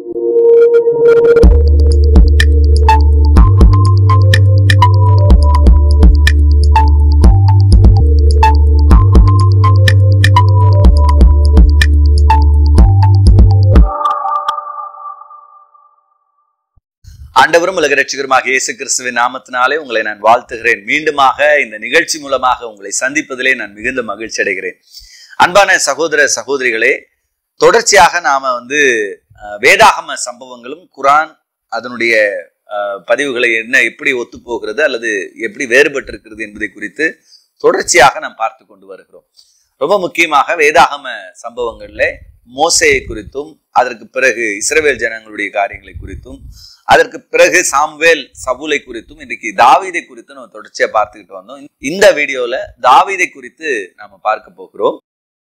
ஆண்டவரும் உலக ரட்சகருமாக இயேசு கிறிஸ்துவின் நாமத்தினாலே உங்களை நான் வாழ்த்துகிறேன் மீண்டுமாக இந்த நிகழ்ச்சி மூலமாக உங்களை சந்திப்பதிலே நான் மிகுந்த மகிழ்ச்சி அடைகிறேன் அன்பான சகோதர சகோதரிகளே தொடர்ச்சியாக நாம வந்து அஹ், வேதாகம சம்பவங்களும் குரான் அதனுடைய அஹ், பதிவுகளை என்ன எப்படி ஒத்து போகிறது அல்லது எப்படி வேறுபட்டு இருக்கிறது என்பதை குறித்து தொடர்ச்சியாக நாம் பார்த்து கொண்டு வருகிறோம் ரொம்ப முக்கியமாக வேதாகம சம்பவங்கள்ல மோசையை குறித்தும் அதற்கு பிறகு இஸ்ரவேல் ஜனங்களுடைய காரியங்களை குறித்தும் அதற்கு பிறகு சாம்வேல் சவுலை குறித்தும் இன்றைக்கு தாவீதை குறித்து நம்ம தொடர்ச்சியா பார்த்துக்கிட்டு வந்தோம் இந்த வீடியோல தாவீதை குறித்து நாம பார்க்க போகிறோம்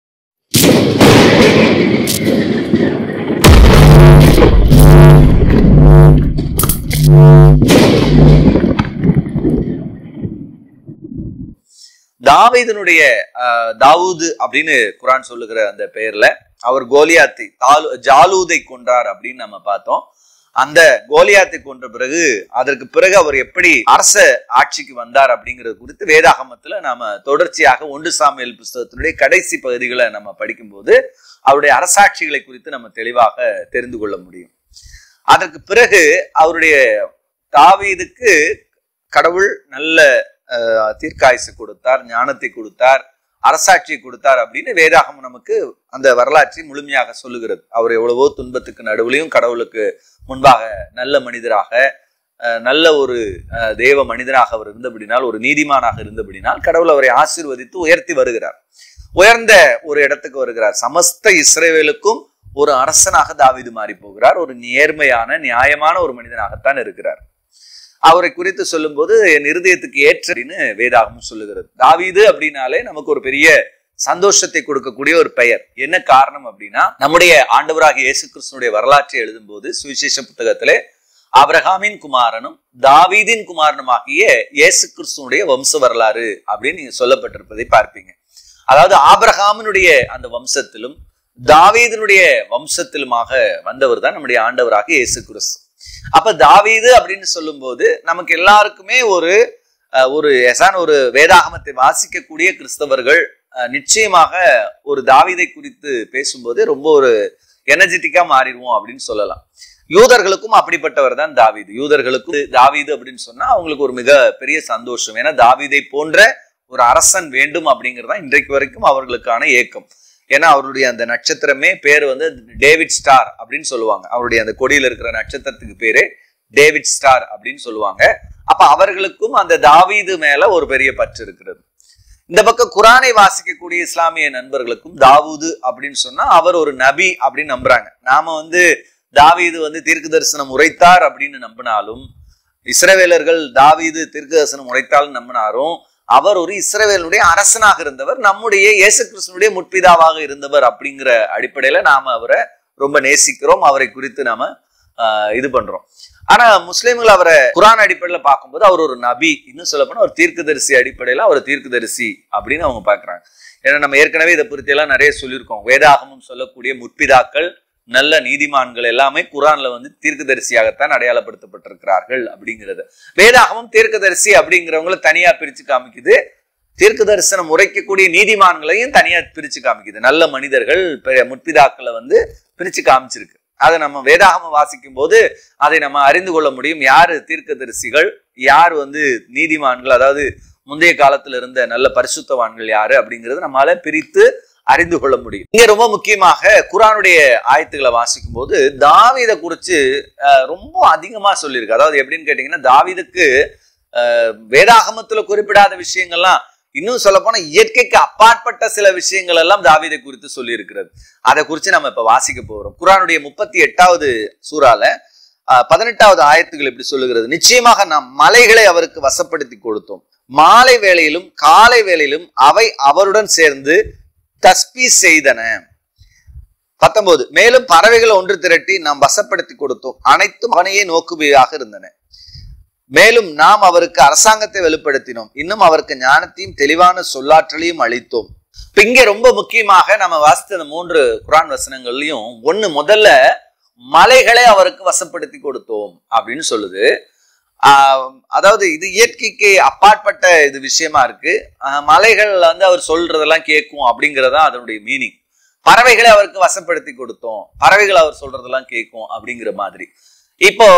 தாவீதனுடைய ஆஹ், தாவூது அப்படின்னு குரான் சொல்லுகிற அந்த பெயர்ல அவர் கோலியாத்தை தாலு ஜாலூதை கொன்றார் அப்படின்னு நம்ம பார்த்தோம் அந்த கோலியாத்தை கொன்ற பிறகு அதற்கு பிறகு அவர் எப்படி அரச ஆட்சிக்கு வந்தார் அப்படிங்கிறது குறித்து வேதாகமத்துல நாம தொடர்ச்சியாக ஒன்று சாமியல் புஸ்தகத்தினுடைய கடைசி பகுதிகளை நம்ம படிக்கும்போது அவருடைய அரசாட்சிகளை குறித்து நம்ம தெளிவாக தெரிந்து கொள்ள முடியும் அதற்கு பிறகு அவருடைய தாவீதுக்கு கடவுள் நல்ல அஹ், தீர்க்காயுசு கொடுத்தார் ஞானத்தை கொடுத்தார் அரசாட்சியை கொடுத்தார் அப்படின்னு வேதாகமம் நமக்கு அந்த வரலாற்றை முழுமையாக சொல்லுகிறது அவர் எவ்வளவோ துன்பத்துக்கு நடுவுலையும் கடவுளுக்கு முன்பாக நல்ல மனிதராக அஹ், நல்ல ஒரு அஹ், தேவ மனிதராக அவர் இருந்தபடினால் ஒரு நீதிமானாக இருந்தபடினால் கடவுள் அவரை ஆசீர்வதித்து உயர்த்தி வருகிறார் உயர்ந்த ஒரு இடத்துக்கு வருகிறார் சமஸ்த இஸ்ரேவேலுக்கும் ஒரு அரசனாக தாவீது மாறி போகிறார் ஒரு நேர்மையான நியாயமான ஒரு மனிதனாகத்தான் இருக்கிறார் அவரை குறித்து சொல்லும்போது என் இருதயத்துக்கு ஏற்ற அப்படின்னு வேதாகமும் சொல்லுகிறது தாவீது அப்படின்னாலே நமக்கு ஒரு பெரிய சந்தோஷத்தை கொடுக்கக்கூடிய ஒரு பெயர் என்ன காரணம் அப்படின்னா நம்முடைய ஆண்டவராகிய இயேசு கிறிஸ்துனுடைய வரலாற்றை எழுதும்போது சுவிசேஷ புத்தகத்திலே ஆபிரகாமின் குமாரனும் தாவீதின் குமாரனுமாகிய இயேசு கிறிஸ்துனுடைய வம்ச வரலாறு அப்படின்னு நீங்க சொல்லப்பட்டிருப்பதை பார்ப்பீங்க அதாவது ஆபிரகாமினுடைய அந்த வம்சத்திலும் தாவீதினுடைய வம்சத்திலுமாக வந்தவர் தான் நம்முடைய ஆண்டவராக இயேசு கிறிஸ்து அப்ப தாவீது அப்படின்னு சொல்லும்போது நமக்கு எல்லாருக்குமே ஒரு அஹ், ஒரு எசான் ஒரு வேதாகமத்தை வாசிக்கக்கூடிய கிறிஸ்தவர்கள் அஹ், நிச்சயமாக ஒரு தாவீதை குறித்து பேசும்போது ரொம்ப ஒரு எனர்ஜெட்டிக்கா மாறிடுவோம் அப்படின்னு சொல்லலாம் யூதர்களுக்கும் அப்படிப்பட்டவர் தான் தாவீது யூதர்களுக்கும் தாவீது அப்படின்னு சொன்னா அவங்களுக்கு ஒரு மிக பெரிய சந்தோஷம் ஏன்னா தாவீதை போன்ற ஒரு அரசன் வேண்டும் அப்படிங்கிறது தான் இன்றைக்கு வரைக்கும் அவர்களுக்கான ஏக்கம் ஏன்னா அவருடைய அந்த நட்சத்திரமே பேர் வந்து டேவிட் ஸ்டார் அப்படின்னு சொல்லுவாங்க அவருடைய அந்த கொடியில இருக்கிற நட்சத்திரத்துக்கு பேரு டேவிட் ஸ்டார் அப்படின்னு சொல்லுவாங்க அப்ப அவர்களுக்கும் அந்த தாவீது மேல ஒரு பெரிய பற்று இருக்கிறது இந்த பக்கம் குரானை வாசிக்கக்கூடிய இஸ்லாமிய நண்பர்களுக்கும் தாவூது அப்படின்னு சொன்னா அவர் ஒரு நபி அப்படின்னு நம்புறாங்க நாம வந்து தாவீது வந்து தீர்க்க தரிசனம் உரைத்தார் அப்படின்னு நம்பினாலும் இஸ்ரவேலர்கள் தாவீது தீர்க்க தரிசனம் உரைத்தாலும் நம்பினாரும் அவர் ஒரு இஸ்ரவேலுடைய அரசனாக இருந்தவர் நம்முடைய இயேசு கிறிஸ்துனுடைய முற்பிதாவாக இருந்தவர் அப்படிங்கிற அடிப்படையில நாம அவரை ரொம்ப நேசிக்கிறோம் அவரை குறித்து நாம ஆஹ், இது பண்றோம் ஆனா முஸ்லிம்கள் அவரை குரான் அடிப்படையில பார்க்கும்போது அவர் ஒரு நபி இன்னும் சொல்ல போனா ஒரு தீர்க்கதரிசி அடிப்படையில அவர் தீர்க்கதரிசி அப்படின்னு அவங்க பாக்குறாங்க ஏன்னா நம்ம ஏற்கனவே இதை குறித்து எல்லாம் நிறைய சொல்லியிருக்கோம் வேதாகமம் சொல்லக்கூடிய முற்பிதாக்கள் நல்ல நீதிமான்கள் எல்லாமே குரான்ல வந்து தீர்க்கதரிசியாகத்தான் அடையாளப்படுத்தப்பட்டிருக்கிறார்கள் அப்படிங்கிறது வேதாகமம் தீர்க்கதரிசி அப்படிங்கிறவங்கள தனியா பிரிச்சு காமிக்குது தீர்க்க தரிசனம் உரைக்கக்கூடிய நீதிமான்களையும் தனியா பிரிச்சு காமிக்குது நல்ல மனிதர்கள் பெரிய முற்பிதாக்களை வந்து பிரிச்சு காமிச்சிருக்கு அதை நம்ம வேதாகமம் வாசிக்கும் போது அதை நம்ம அறிந்து கொள்ள முடியும் யாரு தீர்க்கதரிசிகள் யார் வந்து நீதிமான்கள் அதாவது முந்தைய காலத்துல இருந்த நல்ல பரிசுத்தவான்கள் யாரு அப்படிங்கிறது நம்மளால பிரித்து அறிந்து கொள்ள முடியும் இங்க ரொம்ப முக்கியமாக குரானுடைய ஆயத்துக்களை வாசிக்கும் போது தாவீதை குறிச்சு அஹ், ரொம்ப அதிகமா சொல்லியிருக்கு அதாவது எப்படின்னு கேட்டீங்கன்னா தாவீதுக்கு அஹ், வேதாகமத்துல குறிப்பிடாத விஷயங்கள்லாம் இன்னும் சொல்ல போனா இயற்கைக்கு அப்பாற்பட்ட சில விஷயங்கள் எல்லாம் தாவீதை குறித்து சொல்லி இருக்கிறது அதை குறித்து நம்ம இப்ப வாசிக்க போறோம் குரானுடைய முப்பத்தி எட்டாவது சூறால அஹ், பதினெட்டாவது ஆயத்துகள் இப்படி சொல்லுகிறது நிச்சயமாக நாம் மலைகளை அவருக்கு வசப்படுத்தி கொடுத்தோம் மாலை வேளையிலும் காலை வேளையிலும் அவை அவருடன் சேர்ந்து தஸ்பி செய்தன பத்தொன்பது மேலும் பறவைகளை ஒன்று திரட்டி நாம் வசப்படுத்தி கொடுத்தோம் அனைத்தும் அவனையே நோக்குவையாக இருந்தன மேலும் நாம் அவருக்கு அரசாங்கத்தை வெளிப்படுத்தினோம் இன்னும் அவருக்கு ஞானத்தையும் தெளிவான சொல்லாற்றலையும் அளித்தோம் இப்ப இங்க ரொம்ப முக்கியமாக நம்ம வாசித்த அந்த மூன்று குரான் வசனங்கள்லயும் ஒண்ணு முதல்ல மலைகளை அவருக்கு வசப்படுத்தி கொடுத்தோம் அப்படின்னு சொல்லுது ஆஹ் அதாவது இது இயற்கைக்கு அப்பாற்பட்ட இது விஷயமா இருக்கு ஆஹ் மலைகள் வந்து அவர் சொல்றதெல்லாம் கேட்கும் அப்படிங்கறதா அதனுடைய மீனிங் பறவைகளை அவருக்கு வசப்படுத்தி கொடுத்தோம் பறவைகள் அவர் சொல்றதெல்லாம் கேட்கும் அப்படிங்கிற மாதிரி இப்போ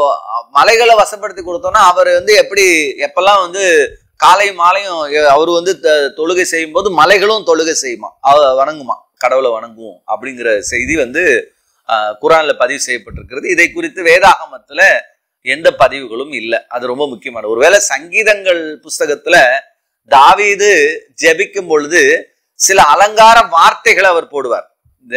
மலைகளை வசப்படுத்தி கொடுத்தோம்னா அவர் வந்து எப்படி எப்பெல்லாம் வந்து காலை மாலையும் அவர் வந்து த- தொழுகை செய்யும் போது மலைகளும் தொழுகை செய்யுமா அவ வணங்குமா கடவுளை வணங்குவோம் அப்படிங்கிற செய்தி வந்து ஆஹ், குரான்ல பதிவு செய்யப்பட்டிருக்கிறது இதை குறித்து வேதாகமத்துல எந்த பதிவுகளும் இல்லை அது ரொம்ப முக்கியமான ஒருவேளை சங்கீதங்கள் புஸ்தகத்துல தாவீது ஜெபிக்கும் பொழுது சில அலங்கார வார்த்தைகளை அவர் போடுவார் இந்த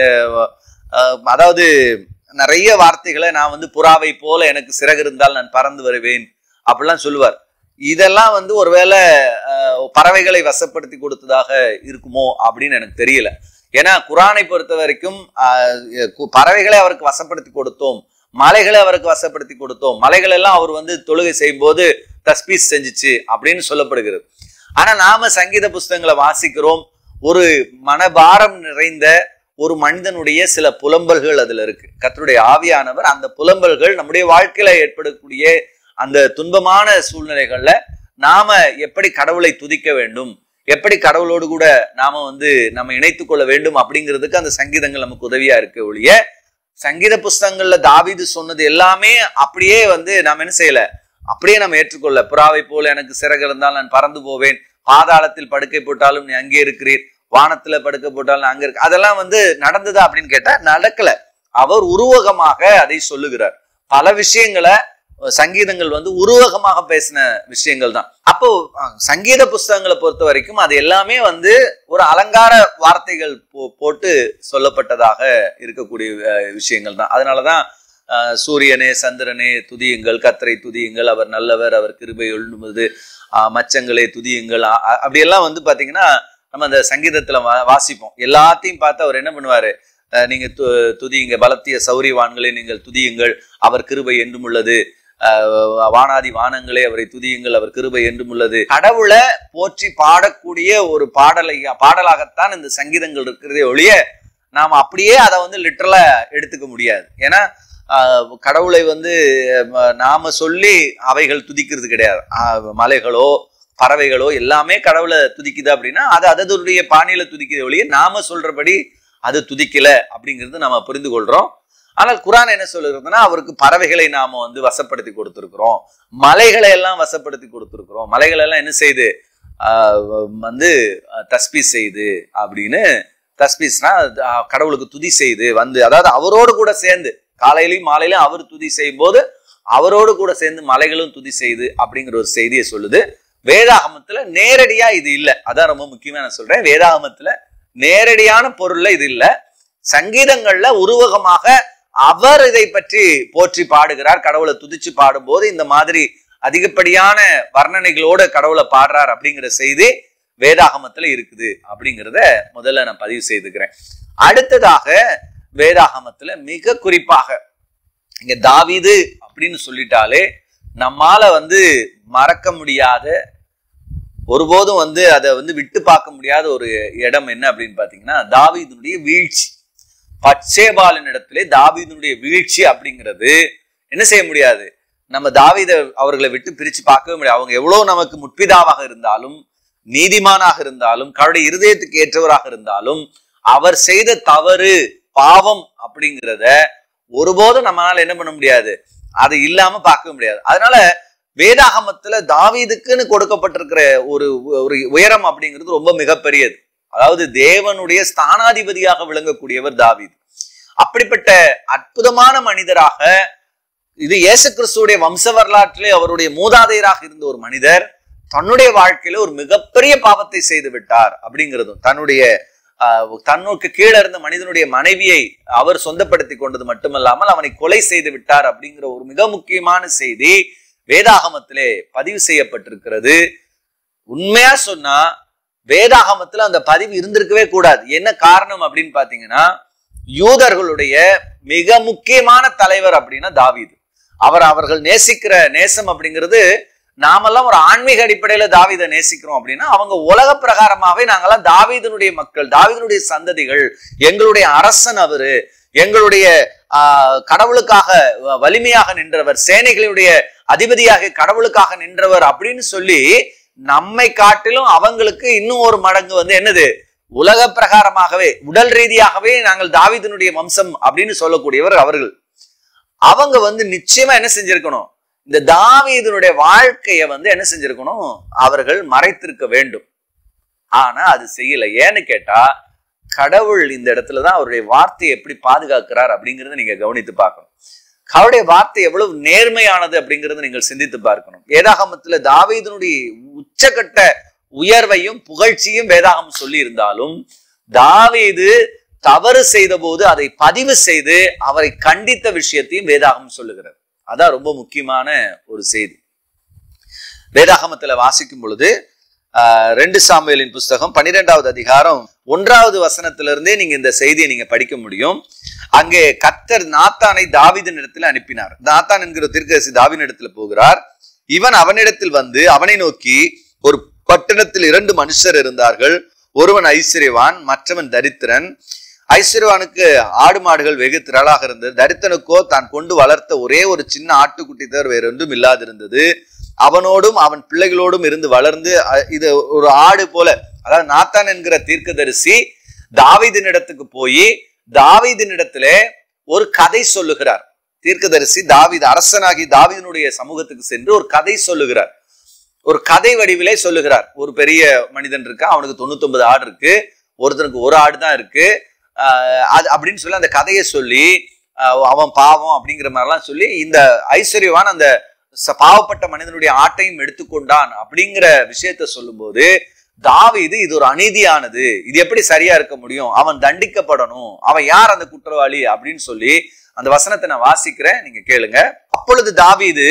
அஹ், அதாவது நிறைய வார்த்தைகளை நான் வந்து புறாவை போல எனக்கு சிறகு இருந்தால் நான் பறந்து வருவேன் அப்படிலாம் சொல்லுவார் இதெல்லாம் வந்து ஒருவேளை அஹ், பறவைகளை வசப்படுத்தி கொடுத்ததாக இருக்குமோ அப்படின்னு எனக்கு தெரியல ஏன்னா குரானை பொறுத்த வரைக்கும் அஹ், கு- பறவைகளை அவருக்கு வசப்படுத்தி கொடுத்தோம் மலைகளை அவருக்கு வசப்படுத்தி கொடுத்தோம் மலைகள் எல்லாம் அவர் வந்து தொழுகை செய்யும் போது தஸ்பீஸ் செஞ்சுச்சு அப்படின்னு சொல்லப்படுகிறது ஆனா நாம சங்கீத புஸ்தகங்களை வாசிக்கிறோம் ஒரு மனபாரம் நிறைந்த ஒரு மனிதனுடைய சில புலம்பல்கள் அதுல இருக்கு கர்த்தருடைய ஆவியானவர் அந்த புலம்பல்கள் நம்முடைய வாழ்க்கையில ஏற்படக்கூடிய அந்த துன்பமான சூழ்நிலைகள்ல நாம எப்படி கடவுளை துதிக்க வேண்டும் எப்படி கடவுளோடு கூட நாம வந்து நம்ம இணைத்துக் கொள்ள வேண்டும் அப்படிங்கிறதுக்கு அந்த சங்கீதங்கள் நமக்கு உதவியா இருக்கு ஒழிய சங்கீத புஸ்தகங்கள்ல தாவீது சொன்னது எல்லாமே அப்படியே வந்து நாம் என்ன செய்யல அப்படியே நம்ம ஏற்றுக்கொள்ள புறாவை போல எனக்கு சிறகு இருந்தால் நான் பறந்து போவேன் பாதாளத்தில் படுக்கை போட்டாலும் நீ அங்கே இருக்கிறீர் வானத்துல படுக்கை போட்டாலும் நான் அங்க இருக்கு அதெல்லாம் வந்து நடந்ததா அப்படின்னு கேட்டா நடக்கல அவர் உருவகமாக அதை சொல்லுகிறார் பல விஷயங்களை அஹ், சங்கீதங்கள் வந்து உருவகமாக பேசின விஷயங்கள் தான் அப்போ அஹ், சங்கீத புஸ்தகங்களை பொறுத்த வரைக்கும் அது எல்லாமே வந்து ஒரு அலங்கார வார்த்தைகள் போ- போட்டு சொல்லப்பட்டதாக இருக்கக்கூடிய அஹ், விஷயங்கள் தான் அதனாலதான் அஹ், சூரியனே சந்திரனே துதியுங்கள் கத்தரை துதியுங்கள் அவர் நல்லவர் அவர் கிருபை எழுதுவது மச்சங்களே துதியுங்கள் அ- அ- அப்படியெல்லாம் வந்து பாத்தீங்கன்னா நம்ம அந்த சங்கீதத்துல வா- வாசிப்போம் எல்லாத்தையும் பார்த்து அவர் என்ன பண்ணுவாரு அஹ், நீங்க து- துதியுங்க பலத்திய சௌரியவான்களே நீங்கள் துதியுங்கள் அவர் கிருபை என்றும் உள்ளது அஹ், வானாதி வானங்களே அவரை துதியுங்கள் அவர் கிருபை என்றும் உள்ளது கடவுளை போற்றி பாடக்கூடிய ஒரு பாடலை பாடலாகத்தான் இந்த சங்கீதங்கள் இருக்கிறதே ஒழிய நாம அப்படியே அதை வந்து லிட்டரலா எடுத்துக்க முடியாது ஏன்னா ஆஹ், கடவுளை வந்து ம- நாம சொல்லி அவைகள் துதிக்கிறது கிடையாது ஆஹ், மலைகளோ பறவைகளோ எல்லாமே கடவுளை துதிக்குது அப்படின்னா அது அதனுடைய பாணியில துதிக்குது ஒழிய நாம சொல்றபடி அது துதிக்கல அப்படிங்கிறது நம்ம புரிந்து கொள்றோம் ஆனால் குரான் என்ன சொல்லுகிறதுனா அவருக்கு பறவைகளை நாம வந்து வசப்படுத்தி கொடுத்திருக்கிறோம் மலைகளை எல்லாம் வசப்படுத்தி கொடுத்திருக்கிறோம் மலைகள் எல்லாம் என்ன செய்யுது ஆஹ் வந்து தஸ்பீஸ் செய்யுது அப்படின்னு தஸ்பீஸ்னா அது, ஆஹ், கடவுளுக்கு துதி செய்து வந்து அதாவது அவரோடு கூட சேர்ந்து காலையிலையும் மாலையிலும் அவர் துதி செய்யும் போது அவரோடு கூட சேர்ந்து மலைகளும் துதி செய்து அப்படிங்கிற ஒரு செய்தியை சொல்லுது வேதாகமத்துல நேரடியா இது இல்ல அதான் ரொம்ப முக்கியமா நான் சொல்றேன் வேதாகமத்துல நேரடியான பொருள்ல இது இல்ல சங்கீதங்கள்ல உருவகமாக அவர் இதை பற்றி போற்றி பாடுகிறார் கடவுளை துதிச்சு பாடும்போது இந்த மாதிரி அதிகப்படியான வர்ணனைகளோட கடவுளை பாடுறார் அப்படிங்கிற செய்தி வேதாகமத்துல இருக்குது அப்படிங்கிறத முதல்ல நான் பதிவு செய்துக்கிறேன் அடுத்ததாக வேதாகமத்துல மிக குறிப்பாக இங்க தாவீது அப்படின்னு சொல்லிட்டாலே நம்மால வந்து மறக்க முடியாத ஒருபோதும் வந்து அதை வந்து விட்டு பார்க்க முடியாத ஒரு இடம் என்ன அப்படின்னு பாத்தீங்கன்னா தாவீதுனுடைய வீழ்ச்சி பச்சேபாலின் இடத்திலே தாவீதுனுடைய வீழ்ச்சி அப்படிங்கிறது என்ன செய்ய முடியாது நம்ம தாவீத அவர்களை விட்டு பிரிச்சு பார்க்கவே முடியாது அவங்க எவ்வளவு நமக்கு முற்பிதாவாக இருந்தாலும் நீதிமானாக இருந்தாலும் கடவுளுடைய இருதயத்துக்கு ஏற்றவராக இருந்தாலும் அவர் செய்த தவறு பாவம் அப்படிங்கிறத ஒருபோதும் நம்மளால என்ன பண்ண முடியாது அது இல்லாம பார்க்க முடியாது அதனால வேதாகமத்துல தாவீதுக்குன்னு கொடுக்கப்பட்டிருக்கிற ஒரு ஒரு உயரம் அப்படிங்கிறது ரொம்ப மிகப்பெரியது அதாவது தேவனுடைய ஸ்தானாதிபதியாக விளங்கக்கூடியவர் தாவீது அப்படிப்பட்ட அற்புதமான மனிதராக இது இயேசு கிறிஸ்துடைய வம்ச வரலாற்றிலே அவருடைய மூதாதையராக இருந்த ஒரு மனிதர் தன்னுடைய வாழ்க்கையில ஒரு மிகப்பெரிய பாவத்தை செய்து விட்டார் அப்படிங்கிறதும் தன்னுடைய ஆஹ், தன்னுக்கு கீழே இருந்த மனிதனுடைய மனைவியை அவர் சொந்தப்படுத்தி கொண்டது மட்டுமல்லாமல் அவனை கொலை செய்து விட்டார் அப்படிங்கிற ஒரு மிக முக்கியமான செய்தி வேதாகமத்திலே பதிவு செய்யப்பட்டிருக்கிறது உண்மையா சொன்னா வேதாகமத்துல அந்த பதிவு இருந்திருக்கவே கூடாது என்ன காரணம் அப்படின்னு பாத்தீங்கன்னா யூதர்களுடைய மிக முக்கியமான தலைவர் அப்படின்னா தாவீது அவர் அவர்கள் நேசிக்கிற நேசம் அப்படிங்கிறது நாமெல்லாம் ஒரு ஆன்மீக அடிப்படையில தாவீதை நேசிக்கிறோம் அப்படின்னா அவங்க உலக பிரகாரமாவே நாங்கெல்லாம் தாவீதனுடைய மக்கள் தாவீதனுடைய சந்ததிகள் எங்களுடைய அரசன் அவரு எங்களுடைய ஆஹ், கடவுளுக்காக வ- வலிமையாக நின்றவர் சேனைகளுடைய அதிபதியாக கடவுளுக்காக நின்றவர் அப்படின்னு சொல்லி நம்மை காட்டிலும் அவங்களுக்கு இன்னும் ஒரு மடங்கு வந்து என்னது உலக பிரகாரமாகவே உடல் ரீதியாகவே நாங்கள் தாவீதினுடைய வம்சம் அப்படின்னு சொல்லக்கூடியவர் அவர்கள் அவங்க வந்து நிச்சயமா என்ன செஞ்சிருக்கணும் இந்த தாவீதனுடைய வாழ்க்கைய வந்து என்ன செஞ்சிருக்கணும் அவர்கள் மறைத்திருக்க வேண்டும் ஆனா அது செய்யல ஏன்னு கேட்டா கடவுள் இந்த இடத்துலதான் அவருடைய வார்த்தையை எப்படி பாதுகாக்கிறார் அப்படிங்கறத நீங்க கவனித்து பார்க்கணும் அவருடைய வார்த்தை எவ்வளவு நேர்மையானது அப்படிங்கறத நீங்கள் சிந்தித்து பார்க்கணும் வேதாகமத்துல தாவீதனுடைய உச்சக்கட்ட உயர்வையும் புகழ்ச்சியும் வேதாகம் சொல்லி இருந்தாலும் தாவீது தவறு செய்த போது அதை பதிவு செய்து அவரை கண்டித்த விஷயத்தையும் வேதாகம் சொல்லுகிறது அதான் ரொம்ப முக்கியமான ஒரு செய்தி வேதாகமத்துல வாசிக்கும் பொழுது ஆஹ், ரெண்டு சாமுவேலின் புஸ்தகம் பன்னிரெண்டாவது அதிகாரம் ஒன்றாவது வசனத்திலிருந்தே நீங்க இந்த செய்தியை நீங்க படிக்க முடியும் அங்கே கத்தர் நாத்தானை தாவீதின் இடத்துல அனுப்பினார் நாத்தான் என்கிற தீர்க்கதரிசி தாவின் இடத்துல போகிறார் இவன் அவனிடத்தில் வந்து அவனை நோக்கி ஒரு பட்டணத்தில் இரண்டு மனுஷர் இருந்தார்கள் ஒருவன் ஐஸ்வர்யவான் மற்றவன் தரித்திரன் ஐஸ்வர்யவானுக்கு ஆடு மாடுகள் வெகு திரளாக இருந்தது தரித்தனுக்கோ தான் கொண்டு வளர்த்த ஒரே ஒரு சின்ன ஆட்டுக்குட்டி தவிர வேற ஒன்றும் இல்லாதிருந்தது அவனோடும் அவன் பிள்ளைகளோடும் இருந்து வளர்ந்து அ- இது ஒரு ஆடு போல அதாவது நாத்தான் என்கிற தீர்க்கதரிசி தாவீதினிடத்துக்கு போய் தாவீதினிடத்திலே ஒரு கதை சொல்லுகிறார் தீர்க்கதரிசி தாவீது அரசனாகி தாவீதினுடைய சமூகத்துக்கு சென்று ஒரு கதை சொல்லுகிறார் ஒரு கதை வடிவிலே சொல்லுகிறார் ஒரு பெரிய மனிதன் இருக்கா அவனுக்கு தொண்ணூத்தொன்பது ஆடு இருக்கு ஒருத்தனுக்கு ஒரு ஆடு தான் இருக்கு ஆஹ் அது அப்படின்னு சொல்லி அந்த கதையை சொல்லி ஆஹ் அவன் பாவம் அப்படிங்கிற மாதிரிலாம் சொல்லி இந்த ஐஸ்வர்யவான் அந்த ச- பாவப்பட்ட மனிதனுடைய ஆட்டையும் எடுத்துக்கொண்டான் அப்படிங்கிற விஷயத்த சொல்லும்போது தாவீது இது ஒரு அநீதியானது இது எப்படி சரியா இருக்க முடியும் அவன் தண்டிக்கப்படணும் அவன் யார் அந்த குற்றவாளி அப்படின்னு சொல்லி அந்த வசனத்தை நான் வாசிக்கிறேன் நீங்க கேளுங்க அப்பொழுது தாவீது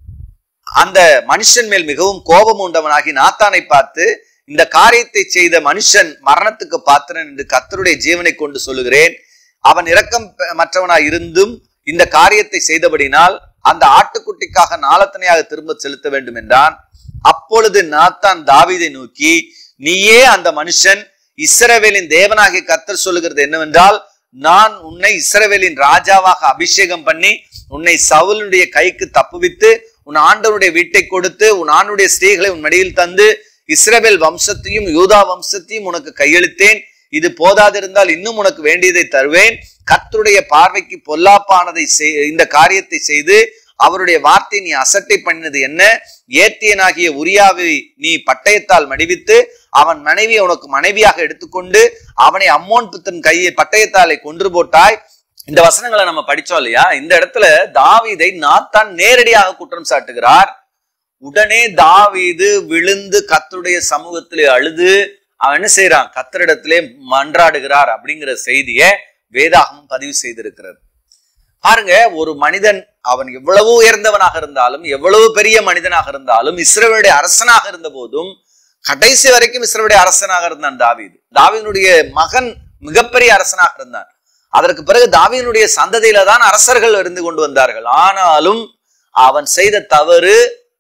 அந்த மனுஷன் மேல் மிகவும் கோபம் உண்டவனாகி நாத்தானை பார்த்து இந்த காரியத்தை செய்த மனுஷன் மரணத்துக்கு பாத்திரன் என்று கர்த்தருடைய ஜீவனை கொண்டு சொல்லுகிறேன் அவன் இரக்கம் பெ- மற்றவனாய் இருந்தும் இந்த காரியத்தை செய்தபடினால் அந்த ஆட்டுக்குட்டிக்காக நாளத்தனையாக திரும்ப செலுத்த வேண்டும் என்றான் அப்பொழுது நாத்தான் தாவீதை நோக்கி நீயே அந்த மனுஷன் இஸ்ரவேலின் தேவனாகிய கர்த்தர் சொல்லுகிறது என்னவென்றால் நான் உன்னை இஸ்ரவேலின் ராஜாவாக அபிஷேகம் பண்ணி உன்னை சவுலுடைய கைக்கு தப்புவித்து உன் ஆண்டவருடைய வீட்டை கொடுத்து உன் ஆணுடைய ஸ்திரீகளை உன் மடியில் தந்து இஸ்ரவேல் வம்சத்தையும் யூதா வம்சத்தையும் உனக்கு கையளித்தேன் இது போதாதிருந்தால் இன்னும் உனக்கு வேண்டியதை தருவேன் கர்த்தருடைய பார்வைக்கு பொல்லாப்பானதை செய்- இந்த காரியத்தை செய்து அவருடைய வார்த்தை நீ அசட்டை பண்ணினது என்ன ஏத்தியனாகிய உரியாவை நீ பட்டயத்தால் மடிவித்து அவன் மனைவியை உனக்கு மனைவியாக எடுத்துக்கொண்டு அவனை அம்மோன் புத்தன் கையை பட்டயத்தாலை கொன்று போட்டாய் இந்த வசனங்களை நம்ம படிச்சோம் இல்லையா இந்த இடத்துல தாவீதை நாத்தான் நேரடியாக குற்றம் சாட்டுகிறார் உடனே தாவீது விழுந்து கத்தருடைய சமூகத்திலே அழுது அவன் என்ன செய்யறான் கத்தரிடத்திலே மன்றாடுகிறார் அப்படிங்கிற செய்தியை வேதாகமும் பதிவு செய்திருக்கிறது பாருங்க ஒரு மனிதன் அவன் எவ்வளவு உயர்ந்தவனாக இருந்தாலும் எவ்வளவு பெரிய மனிதனாக இருந்தாலும் இஸ்ரவேலுடைய அரசனாக இருந்த போதும் கடைசி வரைக்கும் இஸ்ரவேலுடைய அரசனாக இருந்தான் தாவீது தாவீதுடைய மகன் மிகப்பெரிய அரசனாக இருந்தான் அதற்கு பிறகு தாவீதுடைய சந்ததியில தான் அரசர்கள் இருந்து கொண்டு வந்தார்கள் ஆனாலும் அவன் செய்த தவறு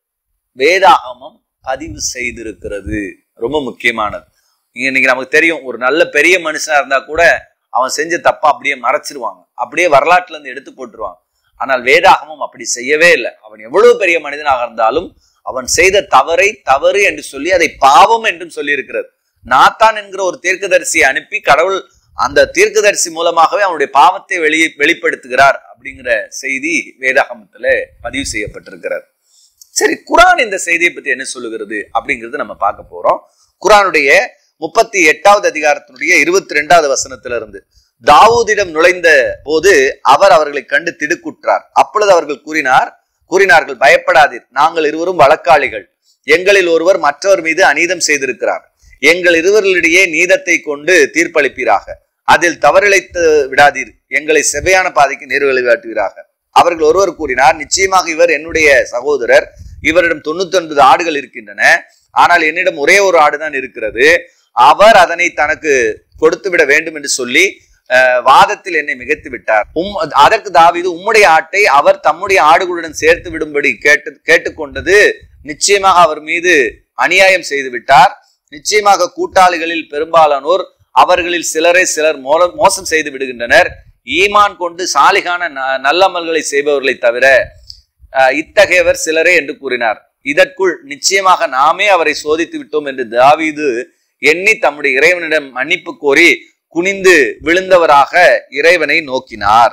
வேதாகமம் பதிவு செய்திருக்கிறது ரொம்ப முக்கியமானது இன்னைக்கு நமக்கு தெரியும் ஒரு நல்ல பெரிய மனுஷனா இருந்தா கூட அவன் செஞ்ச தப்பா அப்படியே மறைச்சிருவாங்க அப்படியே வரலாற்றுல இருந்து எடுத்து போட்டுருவாங்க ஆனால் வேதாகமம் அப்படி செய்யவே இல்லை அவன் எவ்வளவு பெரிய மனிதனாக இருந்தாலும் அவன் செய்த தவறை தவறு என்று சொல்லி அதை பாவம் என்றும் சொல்லி இருக்கிறது நாத்தான் என்கிற ஒரு தீர்க்கதரிசியை அனுப்பி கடவுள் அந்த தீர்க்கதரிசி மூலமாகவே அவனுடைய பாவத்தை வெளி வெளிப்படுத்துகிறார் அப்படிங்கிற செய்தி வேதாகமத்துல பதிவு செய்யப்பட்டிருக்கிறது சரி குரான் இந்த செய்தியை பத்தி என்ன சொல்லுகிறது அப்படிங்கிறது நம்ம பார்க்க போறோம் குரானுடைய முப்பத்தி எட்டாவது அதிகாரத்தினுடைய இருபத்தி ரெண்டாவது வசனத்துல இருந்து தாவூதிடம் நுழைந்த போது அவர் அவர்களை கண்டு திடுக்குற்றார் அப்பொழுது அவர்கள் கூறினார் கூறினார்கள் பயப்படாதீர் நாங்கள் இருவரும் வழக்காளிகள் எங்களில் ஒருவர் மற்றவர் மீது அநீதம் செய்திருக்கிறார் எங்கள் இருவரிடையே நீதத்தை கொண்டு தீர்ப்பளிப்பீராக அதில் தவறிழைத்து விடாதீர் எங்களை செவ்வையான பாதைக்கு நேர்வழி வழிகாட்டுவீராக அவர்கள் ஒருவர் கூறினார் நிச்சயமாக இவர் என்னுடைய சகோதரர் இவரிடம் தொண்ணூத்தி ஒன்பது ஆடுகள் இருக்கின்றன ஆனால் என்னிடம் ஒரே ஒரு ஆடுதான் இருக்கிறது அவர் அதனை தனக்கு கொடுத்து விட வேண்டும் என்று சொல்லி அஹ், வாதத்தில் என்னை மிகைத்து விட்டார் உம் அதற்கு தாவீது உம்முடைய ஆட்டை அவர் தம்முடைய ஆடுகளுடன் சேர்த்து விடும்படி கேட்டு கேட்டுக்கொண்டது நிச்சயமாக அவர் மீது அநியாயம் செய்து விட்டார் நிச்சயமாக கூட்டாளிகளில் பெரும்பாலானோர் அவர்களில் சிலரை சிலர் மோல- மோசம் செய்து விடுகின்றனர் ஈமான் கொண்டு சாலிகான ந- நல்லமல்களை செய்பவர்களை தவிர அஹ், இத்தகையவர் சிலரே என்று கூறினார் இதற்குள் நிச்சயமாக நாமே அவரை சோதித்து விட்டோம் என்று தாவீது எண்ணி தம்முடைய இறைவனிடம் மன்னிப்பு கோரி குனிந்து விழுந்தவராக இறைவனை நோக்கினார்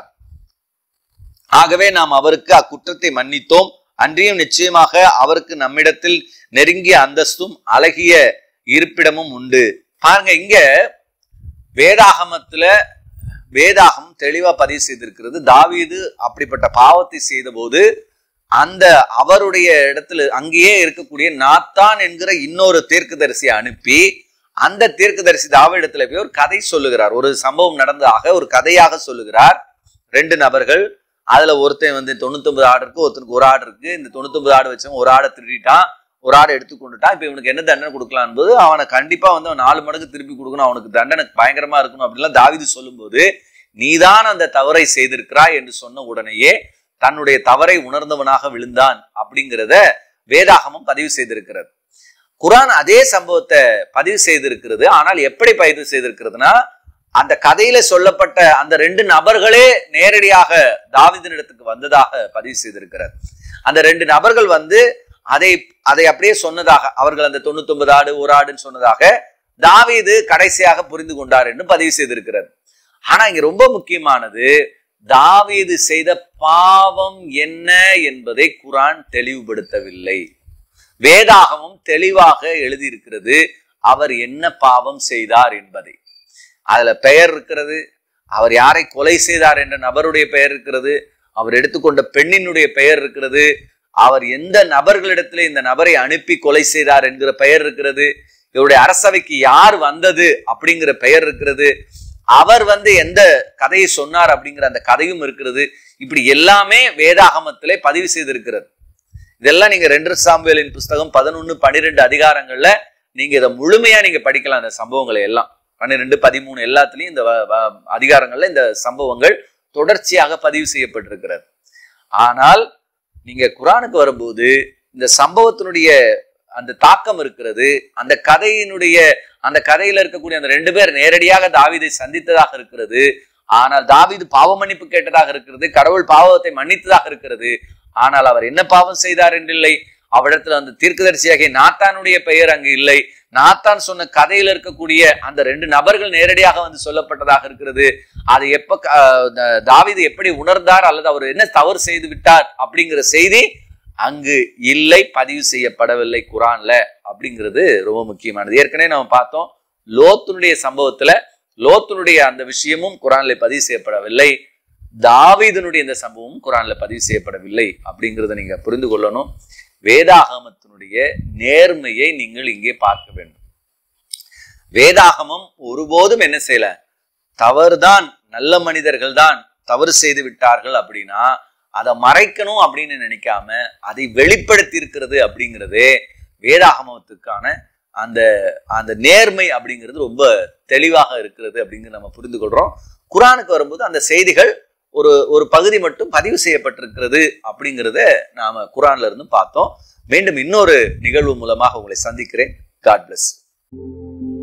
ஆகவே நாம் அவருக்கு அக்குற்றத்தை மன்னித்தோம் அன்றியும் நிச்சயமாக அவருக்கு நம்மிடத்தில் நெருங்கிய அந்தஸ்தும் அழகிய இருப்பிடமும் உண்டு பாருங்க இங்க வேதாகமத்துல வேதாகம் தெளிவா பதிவு செய்திருக்கிறது தாவீது அப்படிப்பட்ட பாவத்தை செய்தபோது அந்த அவருடைய இடத்துல அங்கேயே இருக்கக்கூடிய நாத்தான் என்கிற இன்னொரு தீர்க்கதரிசியை அனுப்பி அந்த தீர்க்கதரிசி தாவீடத்துல போய் ஒரு கதை சொல்லுகிறார் ஒரு சம்பவம் நடந்ததாக ஒரு கதையாக சொல்லுகிறார் ரெண்டு நபர்கள் அதுல ஒருத்தன் வந்து தொண்ணூத்தொன்பது ஆடு இருக்கு ஒருத்தனுக்கு ஒரு ஆடு இருக்கு இந்த தொண்ணூத்தொன்பது ஆடு வச்சவன் ஒரு ஆடை திருடிட்டான் ஒரு ஆடை எடுத்து கொண்டுட்டான் இப்ப இவனுக்கு என்ன தண்டனை கொடுக்கலாம் என்பது அவனை கண்டிப்பா வந்து அவன் நாலு மடங்கு திருப்பி கொடுக்கணும் அவனுக்கு தண்டனை பயங்கரமா இருக்கணும் அப்படின்லாம் தாவீது சொல்லும்போது நீதான் அந்த தவறை செய்திருக்கிறாய் என்று சொன்ன உடனேயே தன்னுடைய தவறை உணர்ந்தவனாக விழுந்தான் அப்படிங்கிறத வேதாகமம் பதிவு செய்திருக்கிறது குரான் அதே சம்பவத்தை பதிவு செய்திருக்கிறது ஆனால் எப்படி பதிவு செய்திருக்கிறதுனா அந்த கதையில சொல்லப்பட்ட அந்த ரெண்டு நபர்களே நேரடியாக தாவீதினிடத்துக்கு வந்ததாக பதிவு செய்திருக்கிறார் அந்த ரெண்டு நபர்கள் வந்து அதை அதை அப்படியே சொன்னதாக அவர்கள் அந்த தொண்ணூத்தி ஆடு ஒரு ஆடுன்னு சொன்னதாக தாவீது கடைசியாக புரிந்து கொண்டார் என்று பதிவு செய்திருக்கிறார் ஆனா இங்க ரொம்ப முக்கியமானது தாவீது செய்த பாவம் என்ன என்பதை குரான் தெளிவுபடுத்தவில்லை வேதாகமும் தெளிவாக எழுதியிருக்கிறது அவர் என்ன பாவம் செய்தார் என்பதை அதுல பெயர் இருக்கிறது அவர் யாரை கொலை செய்தார் என்ற நபருடைய பெயர் இருக்கிறது அவர் எடுத்துக்கொண்ட பெண்ணினுடைய பெயர் இருக்கிறது அவர் எந்த நபர்களிடத்துல இந்த நபரை அனுப்பி கொலை செய்தார் என்கிற பெயர் இருக்கிறது இவருடைய அரசவைக்கு யார் வந்தது அப்படிங்கிற பெயர் இருக்கிறது அவர் வந்து எந்த கதையை சொன்னார் அப்படிங்கிற அந்த கதையும் இருக்கிறது இப்படி எல்லாமே வேதாகமத்திலே பதிவு செய்திருக்கிறது இதெல்லாம் நீங்க ரெண்டு சாம்புவேலின் புஸ்தகம் பதினொன்னு பன்னிரெண்டு அதிகாரங்கள்ல நீங்க இதை முழுமையா நீங்க படிக்கலாம் அந்த சம்பவங்களை எல்லாம் பன்னிரெண்டு பதிமூணு எல்லாத்துலயும் இந்த வ- வ- அதிகாரங்கள்ல இந்த சம்பவங்கள் தொடர்ச்சியாக பதிவு செய்யப்பட்டிருக்கிறது ஆனால் நீங்க குரானுக்கு வரும்போது இந்த சம்பவத்தினுடைய அந்த தாக்கம் இருக்கிறது அந்த கதையினுடைய அந்த கதையில இருக்கக்கூடிய அந்த ரெண்டு பேர் நேரடியாக தாவீதை சந்தித்ததாக இருக்கிறது ஆனால் தாவீது பாவ மன்னிப்பு கேட்டதாக இருக்கிறது கடவுள் பாவத்தை மன்னித்ததாக இருக்கிறது ஆனால் அவர் என்ன பாவம் செய்தார் என்றில்லை அவரிடத்துல அந்த தீர்க்கதரிசியாகிய நாத்தானுடைய பெயர் அங்கு இல்லை நாத்தான் சொன்ன கதையில இருக்கக்கூடிய அந்த ரெண்டு நபர்கள் நேரடியாக வந்து சொல்லப்பட்டதாக இருக்கிறது அது எப்ப க- ஆஹ் தாவீது எப்படி உணர்ந்தார் அல்லது அவர் என்ன தவறு செய்து விட்டார் அப்படிங்கிற செய்தி அங்கு இல்லை பதிவு செய்யப்படவில்லை குரான்ல அப்படிங்கிறது ரொம்ப முக்கியமானது ஏற்கனவே நம்ம பார்த்தோம் லோத்துனுடைய சம்பவத்துல லோத்துனுடைய அந்த விஷயமும் குரான்ல பதிவு செய்யப்படவில்லை தாவீதனுடைய இந்த சம்பவமும் குரான்ல பதிவு செய்யப்படவில்லை அப்படிங்கிறத நீங்க புரிந்து கொள்ளணும் வேதாகமத்தினுடைய நேர்மையை நீங்கள் இங்கே பார்க்க வேண்டும் வேதாகமம் ஒருபோதும் என்ன செய்யல தவறுதான் நல்ல மனிதர்கள் தான் தவறு செய்து விட்டார்கள் அப்படின்னா அதை மறைக்கணும் அப்படின்னு நினைக்காம அதை வெளிப்படுத்தி இருக்கிறது அப்படிங்கிறது வேதாகமத்துக்கான அந்த அந்த நேர்மை அப்படிங்கிறது ரொம்ப தெளிவாக இருக்கிறது அப்படிங்கிறது நம்ம புரிந்து கொள்றோம் குரானுக்கு வரும்போது அந்த செய்திகள் ஒரு ஒரு பகுதி மட்டும் பதிவு செய்யப்பட்டிருக்கிறது அப்படிங்கிறத நாம குரான்ல இருந்து பார்த்தோம் மீண்டும் இன்னொரு நிகழ்வு மூலமாக உங்களை சந்திக்கிறேன் காட் bless